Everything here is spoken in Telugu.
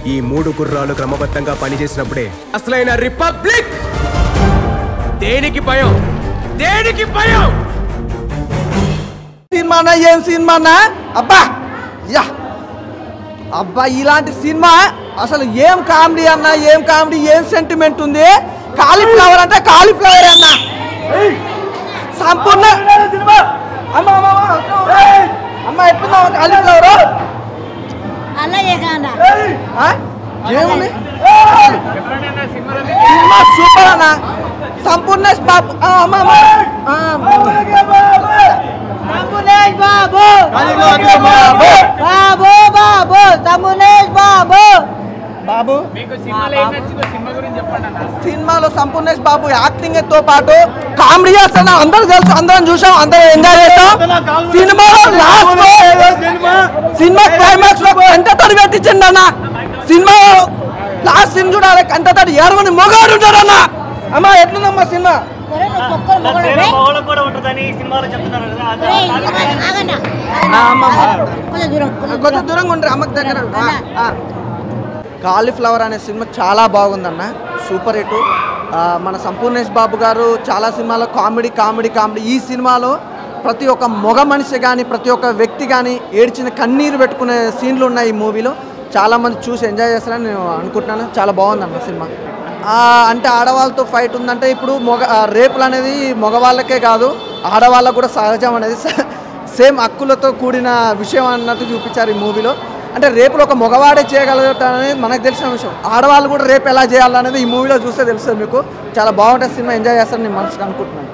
ఈ మూడు గుర్రాలు క్రమబద్ధంగా పనిచేసినప్పుడే అసలైన రిపబ్లిక్ దేనికి భయం దేనికి భయం సినిమానా ఏం సినిమానా అబ్బా యా అబ్బా ఇలాంటి సినిమా అసలు ఏం కామెడీ అన్న ఏం కామెడీ ఏం సెంటిమెంట్ ఉంది కాలీఫ్లవర్ అంటే కాలీఫ్లవర్ అన్న సంపూర్ణ అమ్మ అమ్మ, అమ్మ, అమ్మ ఎట్లుందా కాలీఫ్లవర్ అలాగే కానా ఏముంది సినిమా సూపర్ అన్న సంపూర్ణేష్ బాబు ఆ, అమ్మ అమ్మ ఆ, తమ్మునేష్ బాబు బాబు బాబు తమ్మునేష్ బాబు బాబు సినిమాలో సంపూర్ణేష్ బాబు యాక్టింగ్ తో పాటు కామెడీ చేస్తాను అందరూ తెలుసు అందరం చూసాం అందరం ఎంజాయ్ చేస్తాం సినిమాలో లాస్ట్ సినిమా క్లైమాక్స్ లో కంటతడి పెట్టించండి అన్న సినిమా లాస్ట్ సీన్ చూడాలి కంటతడి ఏడవని మొగాడు ఉంటాడు అన్న అమ్మ ఎట్లుందమ్మా సినిమా ఒరే నువ్వు కుక్కలు మొగడు రే. మగవాళ్ళకు కూడా ఉంటుందని ఈ సినిమాలో చెప్తున్నారు కదా అది- ఒరేయ్, ఆగండి, ఆగండి. ఆ, అమ్మ, అమ్మ. కొంచెం దూరం కొంచెం కొంచెం దూరం. దూరంగా ఉండరు అమ్మకి దగ్గర ఆ, ఆ. కాలీఫ్లవర్ అనే సినిమా చాలా బాగుందన్న సూపర్ హిట్ ఆ, మన సంపూర్ణేష్ బాబు గారు చాలా సినిమాలో కామెడీ కామెడీ కామెడీ ఈ సినిమాలో ప్రతి ఒక్క మగ మనిషి కానీ ప్రతి ఒక్క వ్యక్తి కానీ ఏడ్చిన కన్నీరు పెట్టుకునే సీన్లు ఉన్నాయి ఈ మూవీలో చాలామంది చూసి ఎంజాయ్ చేస్తారని నేను అనుకుంటున్నాను చాలా బాగుందన్న సినిమా ఆ, అంటే ఆడవాళ్ళతో ఫైట్ ఉందంటే ఇప్పుడు మగ ఆ, రేపులు అనేది మగవాళ్ళకే కాదు ఆడవాళ్ళకు కూడా సహజం అనేది స- సేమ్ హక్కులతో కూడిన విషయం అన్నట్టు చూపించారు ఈ మూవీలో అంటే రేపులో ఒక మగవాడే చేయగలగటం అనేది మనకు తెలిసిన విషయం ఆడవాళ్ళు కూడా రేపు ఎలా చేయాలనేది ఈ మూవీలో చూస్తే తెలుస్తుంది మీకు చాలా బాగుంటుంది సినిమా ఎంజాయ్ చేస్తారని నేను మనసుకు అనుకుంటున్నాను